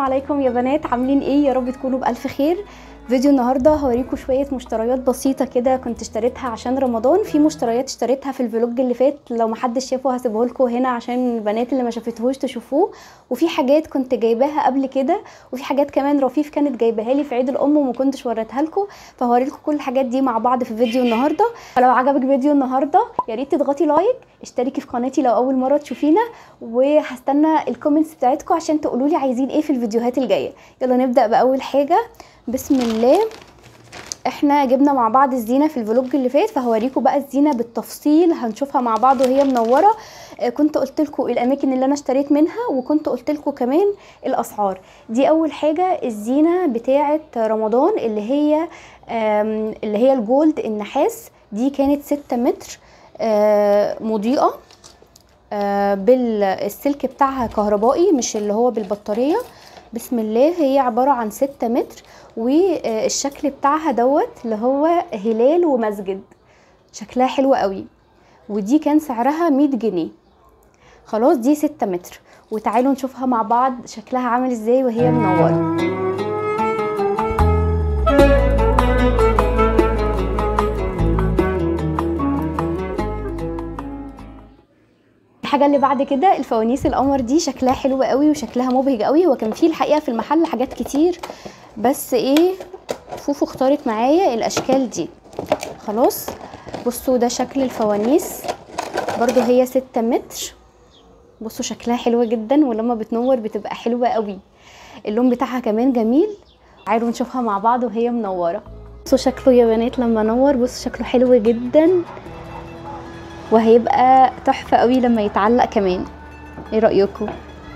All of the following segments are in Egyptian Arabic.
عليكم يا بنات عاملين ايه يا رب تكونوا بالف خير فيديو النهارده هوريكم شويه مشتريات بسيطه كده كنت اشتريتها عشان رمضان في مشتريات اشتريتها في الفلوج اللي فات لو محدش شافه هسيبه لكم هنا عشان البنات اللي ما شافتهوش تشوفوه وفي حاجات كنت جايباها قبل كده وفي حاجات كمان رفيف كانت جايباها لي في عيد الام وما كنتش وريتها لكم فهوريلكم كل الحاجات دي مع بعض في فيديو النهارده فلو عجبك فيديو النهارده يا ريت تضغطي لايك اشتركي في قناتي لو اول مره تشوفينا وهستنى الكومنتس بتاعتكم عشان تقولوا لي عايزين ايه في الفيديوهات الجايه يلا نبدا باول حاجه بسم الله احنا جبنا مع بعض الزينه في الفلوج اللي فات فهوريكم بقى الزينه بالتفصيل هنشوفها مع بعض وهي منوره آه كنت قلت لكم الاماكن اللي انا اشتريت منها وكنت قلت لكم كمان الاسعار دي اول حاجه الزينه بتاعه رمضان اللي هي اللي هي الجولد النحاس دي كانت 6 متر آه مضيئه آه بالسلك بتاعها كهربائي مش اللي هو بالبطاريه بسم الله هي عبارة عن ستة متر والشكل بتاعها دوت اللي هو هلال ومسجد شكلها حلو قوي ودي كان سعرها مية جنيه خلاص دي ستة متر وتعالوا نشوفها مع بعض شكلها عامل ازاي وهي منورة الحاجه اللي بعد كده الفوانيس القمر دي شكلها حلو قوي وشكلها مبهج قوي هو كان فيه الحقيقه في المحل حاجات كتير بس ايه فوفو اختارت معايا الاشكال دي خلاص بصوا ده شكل الفوانيس برضو هي ستة متر بصوا شكلها حلوة جدا ولما بتنور بتبقى حلوة قوي اللون بتاعها كمان جميل تعالوا نشوفها مع بعض وهي منورة بصوا شكله يا بنات لما نور بصوا شكله حلو جدا وهيبقى تحفة قوي لما يتعلق كمان ايه رأيكم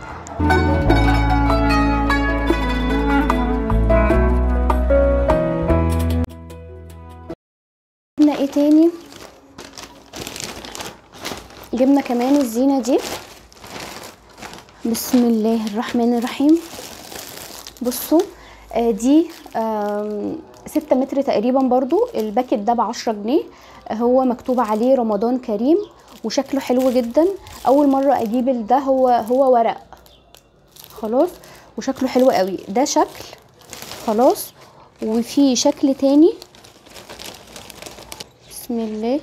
جبنا ايه تاني جبنا كمان الزينة دي بسم الله الرحمن الرحيم بصوا آه دي ستة متر تقريبا برضو الباكت ده بعشرة جنيه هو مكتوب عليه رمضان كريم وشكله حلو جدا اول مره اجيب ده هو هو ورق خلاص وشكله حلو قوي ده شكل خلاص وفي شكل تاني بسم الله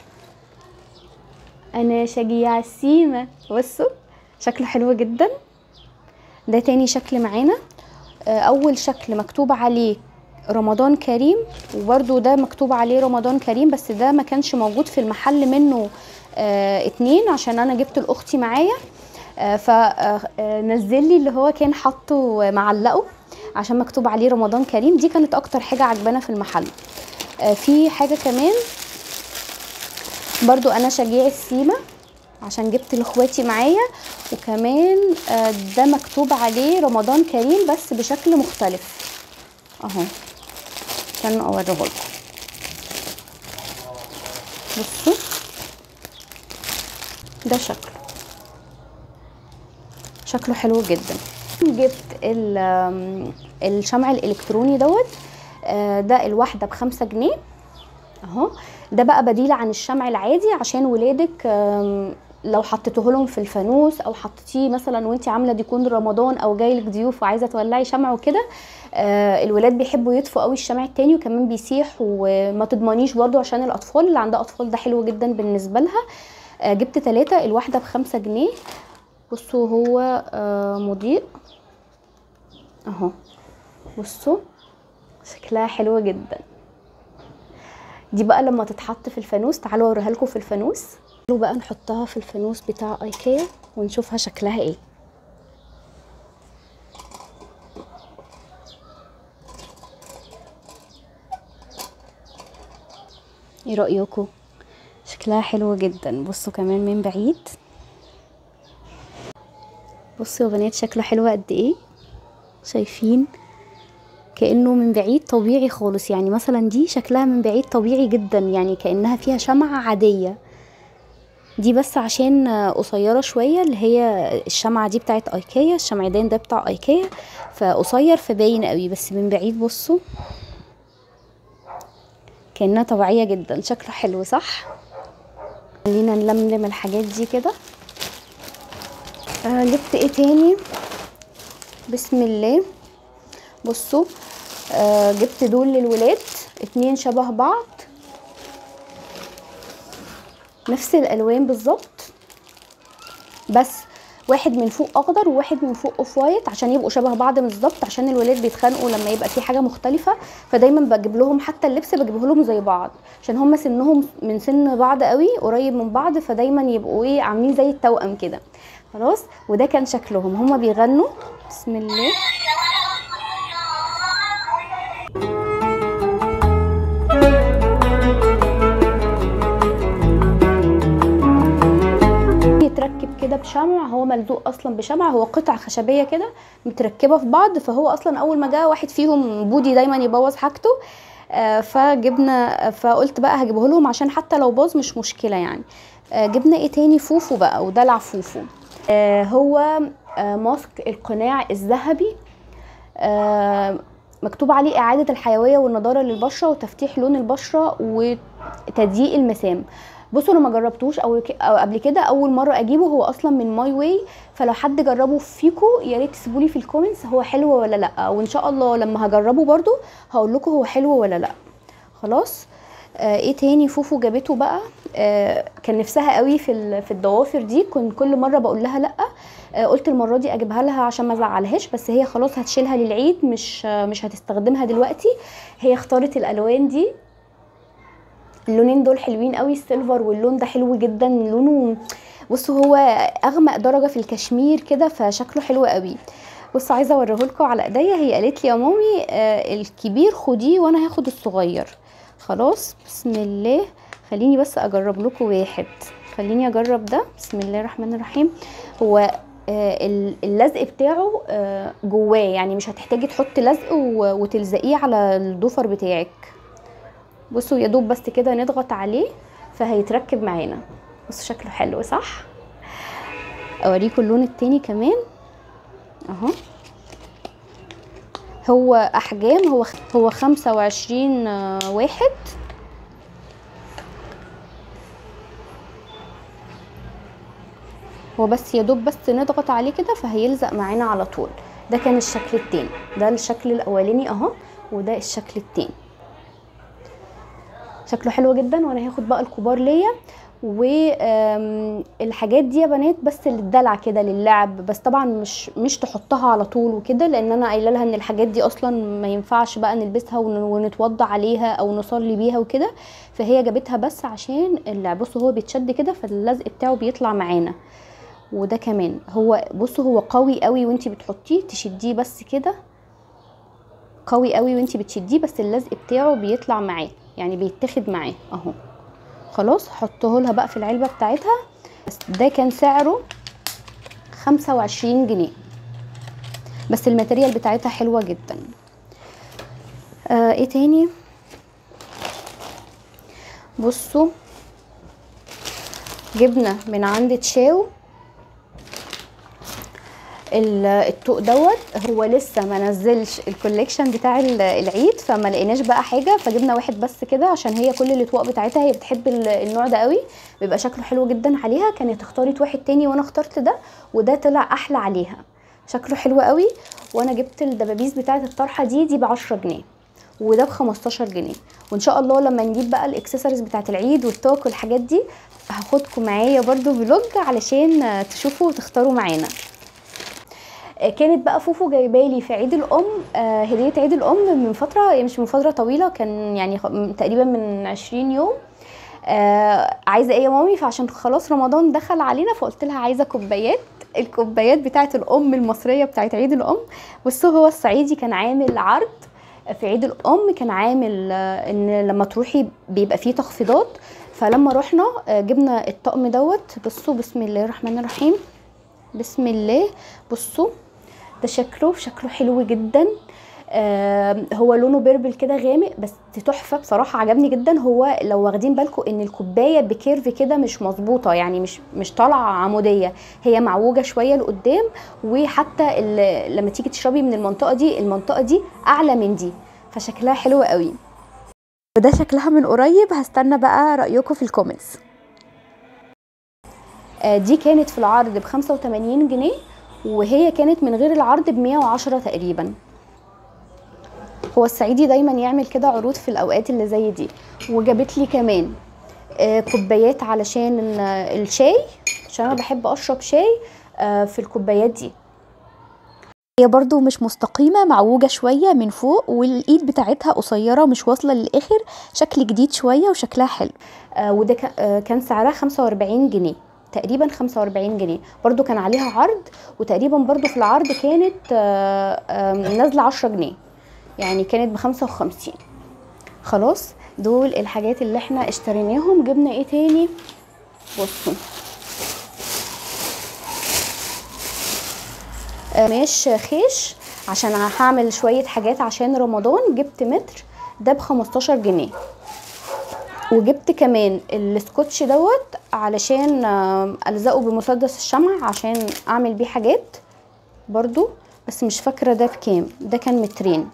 انا شجيع السيمه بصوا شكله حلو جدا ده تاني شكل معانا اول شكل مكتوب عليه رمضان كريم وبرده ده مكتوب عليه رمضان كريم بس ده ما كانش موجود في المحل منه آه اتنين عشان انا جبت لاختي معايا آه فنزل لي اللي هو كان حاطه معلقه عشان مكتوب عليه رمضان كريم دي كانت اكتر حاجه عجبانه في المحل آه في حاجه كمان برضو انا شجيع السيمه عشان جبت لاخواتي معايا وكمان آه ده مكتوب عليه رمضان كريم بس بشكل مختلف اهو استنوا اوريه لكم بصوا ده شكله شكله حلو جدا جبت الشمع الالكتروني دوت ده الواحده بخمسة جنيه اهو ده بقى بديل عن الشمع العادي عشان ولادك لو حطيته لهم في الفانوس او حطيتيه مثلا وانت عامله ديكور رمضان او جايلك ضيوف وعايزه تولعي شمع وكده آه الولاد بيحبوا يطفوا قوي الشمع التاني وكمان بيسيح وما تضمنيش برضو عشان الاطفال اللي عندها اطفال ده حلو جدا بالنسبه لها آه جبت ثلاثة الواحده بخمسة جنيه بصوا هو آه مضيء اهو بصوا شكلها حلوه جدا دي بقى لما تتحط في الفانوس تعالوا اوريها لكم في الفانوس تعالوا بقى نحطها في الفانوس بتاع ايكيا ونشوفها شكلها ايه ايه رايكم شكلها حلو جدا بصوا كمان من بعيد بصوا يا بنات شكله حلو قد ايه شايفين كانه من بعيد طبيعي خالص يعني مثلا دي شكلها من بعيد طبيعي جدا يعني كانها فيها شمعة عادية دي بس عشان قصيرة شوية اللي هي الشمعة دي بتاعت ايكيا الشمعدان ده بتاع ايكيا فقصير فباين قوي بس من بعيد بصوا كأنها طبيعية جدا شكله حلو صح خلينا نلملم الحاجات دي كده آه جبت ايه تاني بسم الله بصوا آه جبت دول للولاد اتنين شبه بعض نفس الالوان بالظبط بس واحد من فوق اخضر وواحد من فوق اوف وايت عشان يبقوا شبه بعض بالظبط عشان الولاد بيتخانقوا لما يبقى في حاجه مختلفه فدايما بجيب لهم حتى اللبس بجيبه لهم زي بعض عشان هم سنهم من سن بعض قوي قريب من بعض فدايما يبقوا ايه عاملين زي التوأم كده خلاص وده كان شكلهم هم بيغنوا بسم الله يتركب كده بشمع هو ملزوق اصلا بشمع هو قطع خشبيه كده متركبه في بعض فهو اصلا اول ما جه واحد فيهم بودي دايما يبوظ حاجته آه، فجبنا فقلت بقى هجيبه لهم عشان حتى لو باظ مش مشكله يعني آه، جبنا ايه تاني فوفو بقى ودلع فوفو آه، هو آه، ماسك القناع الذهبي آه، مكتوب عليه إعادة الحيوية والنضارة للبشرة وتفتيح لون البشرة وتضييق المسام بصوا انا ما جربتوش او ك- أو قبل كده اول مره اجيبه هو اصلا من ماي واي فلو حد جربه فيكو يا ريت تسيبوا لي في الكومنتس هو حلو ولا لا وان شاء الله لما هجربه برضو هقول لكم هو حلو ولا لا خلاص آه ايه تاني فوفو جابته بقى آه كان نفسها قوي في ال- في الضوافر دي كنت كل مره بقول لها لا آه قلت المره دي اجيبها لها عشان ما ازعلهاش بس هي خلاص هتشيلها للعيد مش آه مش هتستخدمها دلوقتي هي اختارت الالوان دي اللونين دول حلوين قوي السيلفر واللون ده حلو جدا لونه بصوا هو اغمق درجه في الكشمير كده فشكله حلو قوي بصوا عايزه اوريه لكم على ايديا هي قالت لي يا مامي آه الكبير خديه وانا هاخد الصغير خلاص بسم الله خليني بس اجرب لكم واحد خليني اجرب ده بسم الله الرحمن الرحيم هو آه، ال- اللزق بتاعه آه، جواه يعني مش هتحتاجي تحطي لزق و- وتلزقيه على الضفر بتاعك بصوا يا دوب بس كده نضغط عليه فهيتركب معانا بصوا شكله حلو صح اوريكم اللون التاني كمان اهو هو احجام هو هو خمسة وعشرين واحد هو بس يا دوب بس نضغط عليه كده فهيلزق معانا على طول ده كان الشكل التاني ده الشكل الاولاني اهو وده الشكل التاني شكله حلو جدا وانا هاخد بقى الكبار ليا والحاجات دي يا بنات بس للدلع كده للعب بس طبعا مش مش تحطها على طول وكده لان انا قايله لها ان الحاجات دي اصلا ما ينفعش بقى نلبسها ون- ونتوضى عليها او نصلي بيها وكده فهي جابتها بس عشان اللعب بصوا هو بيتشد كده فاللزق بتاعه بيطلع معانا وده كمان هو بصوا هو قوي قوي وانتي بتحطيه تشديه بس كده قوي قوي وانتي بتشديه بس اللزق بتاعه بيطلع معاه يعني بيتاخد معاه اهو خلاص حطه لها بقى في العلبه بتاعتها بس ده كان سعره خمسة وعشرين جنيه بس الماتيريال بتاعتها حلوه جدا آه ايه تاني بصوا جبنا من عند تشاو ال- الطوق دوت هو لسه ما نزلش الكوليكشن بتاع ال- العيد فما لقيناش بقى حاجه فجبنا واحد بس كده عشان هي كل الاطواق بتاعتها هي بتحب ال- النوع ده قوي بيبقى شكله حلو جدا عليها كانت اختارت واحد تاني وانا اخترت ده وده طلع احلى عليها شكله حلو قوي وانا جبت الدبابيس بتاعه الطرحه دي دي ب 10 جنيه وده ب 15 جنيه وان شاء الله لما نجيب بقى الاكسسوارز بتاعه العيد والتوك والحاجات دي هاخدكم معايا برضو فلوج علشان آه، تشوفوا وتختاروا معانا آه، كانت بقى فوفو جايبالي في عيد الام آه، هديه عيد الام من فتره هي مش من فتره طويله كان يعني خ- م- تقريبا من 20 يوم آه عايزه ايه يا مامي فعشان خلاص رمضان دخل علينا فقلت لها عايزه كوبايات الكوبايات بتاعه الام المصريه بتاعه عيد الام بصوا هو الصعيدي كان عامل عرض في عيد الام كان عامل آه، ان لما تروحي بيبقى فيه تخفيضات فلما رحنا آه، جبنا الطقم دوت بصوا بسم الله الرحمن الرحيم بسم الله بصوا ده شكله شكله حلو جدا آه هو لونه بيربل كده غامق بس تحفه بصراحه عجبني جدا هو لو واخدين بالكم ان الكوبايه بكيرف كده مش مظبوطه يعني مش مش طالعه عموديه هي معوجه شويه لقدام وحتى ال- لما تيجي تشربي من المنطقه دي المنطقه دي اعلى من دي فشكلها حلو قوي وده شكلها من قريب هستنى بقى رايكم في الكومنتس آه، دي كانت في العرض ب 85 جنيه وهي كانت من غير العرض ب 110 تقريبا هو الصعيدي دايما يعمل كده عروض في الاوقات اللي زي دي وجابت لي كمان آه، كوبايات علشان ال- الشاي عشان انا بحب اشرب شاي آه، في الكوبايات دي هي برضو مش مستقيمة معوجة شوية من فوق والإيد بتاعتها قصيرة مش واصلة للآخر شكل جديد شوية وشكلها حلو آه وده كا- آه كان سعرها 45 جنيه تقريبا 45 جنيه برضو كان عليها عرض وتقريبا برضو في العرض كانت آه آه نازلة 10 جنيه يعني كانت ب 55 خلاص دول الحاجات اللي احنا اشتريناهم جبنا ايه تاني بصوا قماش خيش عشان هعمل شوية حاجات عشان رمضان جبت متر ده ب 15 جنيه وجبت كمان السكوتش دوت علشان آه، الزقه بمسدس الشمع عشان اعمل بيه حاجات برضو بس مش فاكرة ده بكام ده كان مترين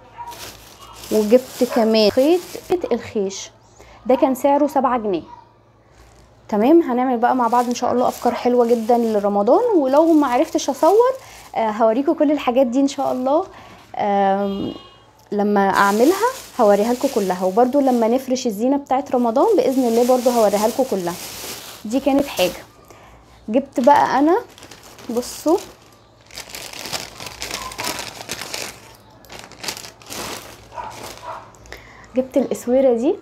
وجبت كمان خيط الخيش ده كان سعره سبعة جنيه تمام هنعمل بقى مع بعض ان شاء الله افكار حلوه جدا لرمضان ولو ما عرفتش اصور آه هوريكم كل الحاجات دي ان شاء الله آم، لما اعملها هوريها لكم كلها وبرده لما نفرش الزينه بتاعت رمضان باذن الله برده هوريها لكم كلها دي كانت حاجه جبت بقى انا بصوا جبت الاسوره دي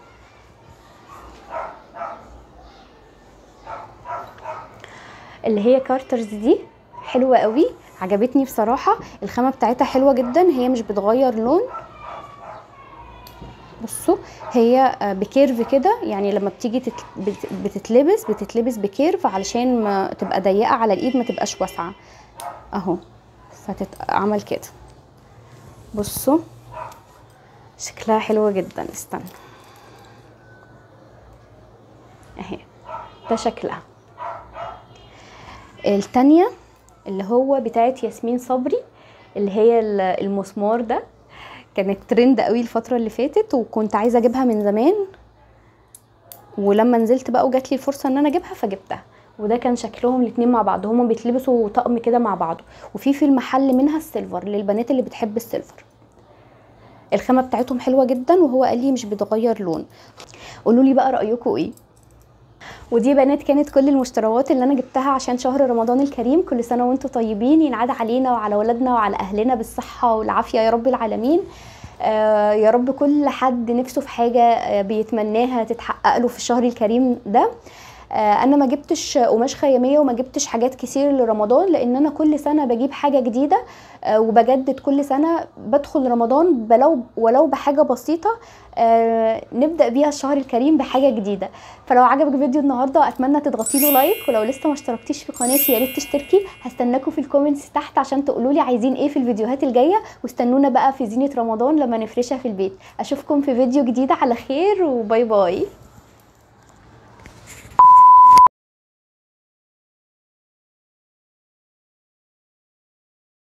اللي هي كارترز دي حلوه قوي عجبتني بصراحه الخامه بتاعتها حلوه جدا هي مش بتغير لون بصوا هي آه، بكيرف كده يعني لما بتيجي تت- بت- بتتلبس بتتلبس بكيرف علشان ما تبقى ضيقه على الايد ما تبقاش واسعه اهو فتتعمل كده بصوا شكلها حلوة جدا استنى اهي ده شكلها التانية اللي هو بتاعت ياسمين صبري اللي هي ال- المسمار ده كانت ترند قوي الفترة اللي فاتت وكنت عايزة اجيبها من زمان ولما نزلت بقى وجات لي الفرصة ان انا اجيبها فجبتها وده كان شكلهم الاتنين مع بعض هما بيتلبسوا طقم كده مع بعض وفي في المحل منها السيلفر للبنات اللي بتحب السيلفر الخامه بتاعتهم حلوه جدا وهو قال لي مش بتغير لون قولوا لي بقى رايكم ايه ودي بنات كانت كل المشتريات اللي انا جبتها عشان شهر رمضان الكريم كل سنه وانتم طيبين ينعاد علينا وعلى ولادنا وعلى اهلنا بالصحه والعافيه يا رب العالمين آه يا رب كل حد نفسه في حاجه آه بيتمناها تتحقق له في الشهر الكريم ده آه انا ما جبتش قماش خياميه وما جبتش حاجات كتير لرمضان لان انا كل سنه بجيب حاجه جديده آه وبجدد كل سنه بدخل رمضان بلو ولو بحاجه بسيطه آه نبدا بيها الشهر الكريم بحاجه جديده فلو عجبك فيديو النهارده اتمنى تضغطي له لايك ولو لسه ما اشتركتيش في قناتي يا ريت تشتركي هستناكم في الكومنتس تحت عشان تقولوا لي عايزين ايه في الفيديوهات الجايه واستنونا بقى في زينه رمضان لما نفرشها في البيت اشوفكم في فيديو جديد على خير وباي باي